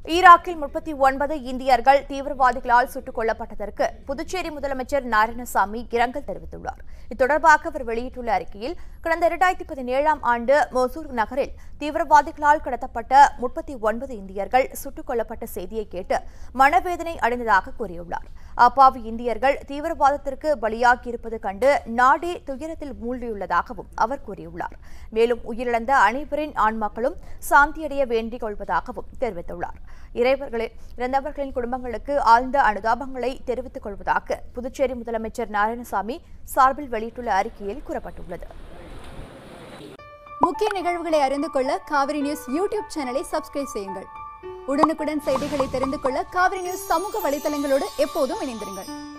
ஈராக்கில் முப்பத்தி ஒன்பது இந்தியர்கள் தீவிரவாதிகளால் சுட்டுக் கொல்லப்பட்டதற்கு புதுச்சேரி முதலமைச்சர் நாராயணசாமி இரங்கல் தெரிவித்துள்ளார் இது தொடர்பாக அவர் வெளியிட்டுள்ள அறிக்கையில் கடந்த இரண்டாயிரத்தி பதினேழாம் ஆண்டு மொசூர் நகரில் தீவிரவாதிகளால் கடத்தப்பட்ட முப்பத்தி ஒன்பது இந்தியர்கள் சுட்டுக் கொல்லப்பட்ட செய்தியை கேட்டு மனவேதனை அடைந்ததாக கூறியுள்ளார் அப்பாவி இந்தியர்கள் தீவிரவாதத்திற்கு பலியாகியிருப்பது கண்டு நாடே துயரத்தில் மூழ்கியுள்ளதாகவும் அவர் கூறியுள்ளார் மேலும் உயிரிழந்த அனைவரின் ஆன்மாக்களும் சாந்தியடைய வேண்டிக் கொள்வதாகவும் தெரிவித்துள்ளார் இறைவர்களே இறந்தவர்களின் குடும்பங்களுக்கு ஆழ்ந்த அனுதாபங்களை தெரிவித்துக் கொள்வதாக புதுச்சேரி முதலமைச்சர் நாராயணசாமி சார்பில் வெளியிட்டுள்ள அறிக்கையில் கூறப்பட்டுள்ளது முக்கிய நிகழ்வுகளை அறிந்து கொள்ள காவிரி நியூஸ் யூடியூப் சேனலை சப்ஸ்கிரைப் செய்யுங்கள் உடனுக்குடன் செய்திகளை தெரிந்து கொள்ள காவிரி நியூஸ் சமூக வலைதளங்களோடு எப்போதும் இணைந்திருங்கள்